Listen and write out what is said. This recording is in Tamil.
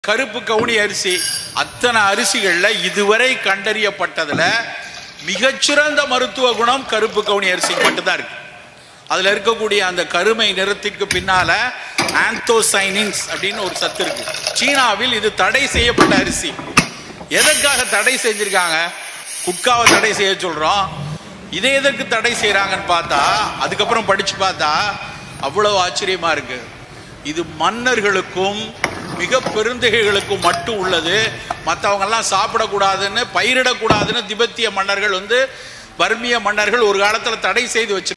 கருப்பு கவுனி அரிசி அத்தனை அரிசிகள்ல இதுவரை கண்டறியப்பட்டதுல மிகச்சிறந்த மருத்துவ குணம் கருப்பு கவுனி அரிசிக்கு மட்டும்தான் இருக்கு அதுல இருக்கக்கூடிய அந்த கருமை நிறத்திற்கு பின்னால ஆந்தோசைனின்ஸ் அப்படின்னு ஒரு சத்து இருக்கு சீனாவில் இது தடை செய்யப்பட்ட அரிசி எதற்காக தடை செஞ்சிருக்காங்க குட்காவை தடை செய்ய சொல்றோம் இதை எதற்கு தடை செய்யறாங்கன்னு பார்த்தா அதுக்கப்புறம் படிச்சு பார்த்தா அவ்வளவு ஆச்சரியமா இருக்கு இது மன்னர்களுக்கும் மிக பெருந்தகைகளுக்கும் மட்டும் உள்ளது மற்றவங்க எல்லாம் சாப்பிடக்கூடாதுன்னு பயிரிடக்கூடாதுன்னு திபெத்திய மன்னர்கள் வந்து பர்மிய மன்னர்கள் ஒரு காலத்துல தடை செய்து வச்சு